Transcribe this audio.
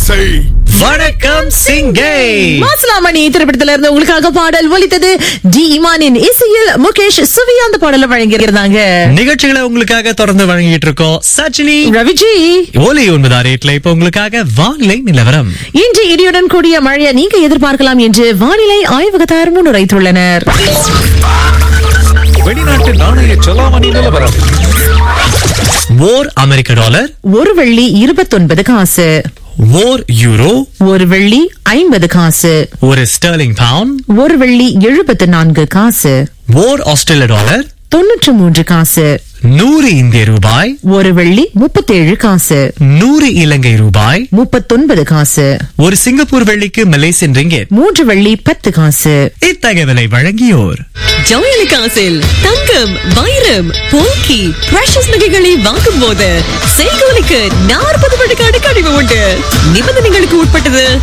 செய் வணக்கம் சிங்கை மாசலாமணி திரைப்படத்துல இருந்து உங்களுக்காக பாடல் ஒலித்தது டி இமானின் இசையில் முகேஷ் சுவி அந்த பாடலை வழங்கியிருந்தாங்க நிகழ்ச்சிகளை உங்களுக்காக தொடர்ந்து வழங்கிட்டு இருக்கோம் சச்சினி ரவிஜி ஓலி ஒன்பதாம் ரேட்ல இப்ப உங்களுக்காக வானிலை நிலவரம் இன்று இடியுடன் கூடிய மழையை நீங்க எதிர்பார்க்கலாம் என்று வானிலை ஆய்வகத்தார் முன்னுரைத்துள்ளனர் வெளிநாட்டு நாணய செலாவணி நிலவரம் ஓர் அமெரிக்க டாலர் ஒரு வெள்ளி இருபத்தொன்பது காசு ஓர் யூரோ ஒரு வெள்ளி ஐம்பது காசு ஒரு ஸ்டெர்லிங் பவுண்ட் ஒரு வெள்ளி எழுபத்து நான்கு காசு ஓர் ஆஸ்திரேலிய டாலர் தொன்னூற்று மூன்று காசு நூறு இந்திய ரூபாய் ஒரு வெள்ளி முப்பத்தேழு காசு நூறு இலங்கை ரூபாய் முப்பத்தொன்பது காசு ஒரு சிங்கப்பூர் வெள்ளிக்கு மலேசியன் ரிங்கெட் மூன்று வெள்ளி பத்து காசு இத்தகவலை வழங்கியோர் ஜவுளிக்காசில் தங்கம் வைரம் போக்கி பிரஷஸ் நகைகளை வாங்கும் போது செய்கூலிக்கு நாற்பது விழுக்காடு கழிவு உண்டு நிபந்தனைகளுக்கு உட்பட்டது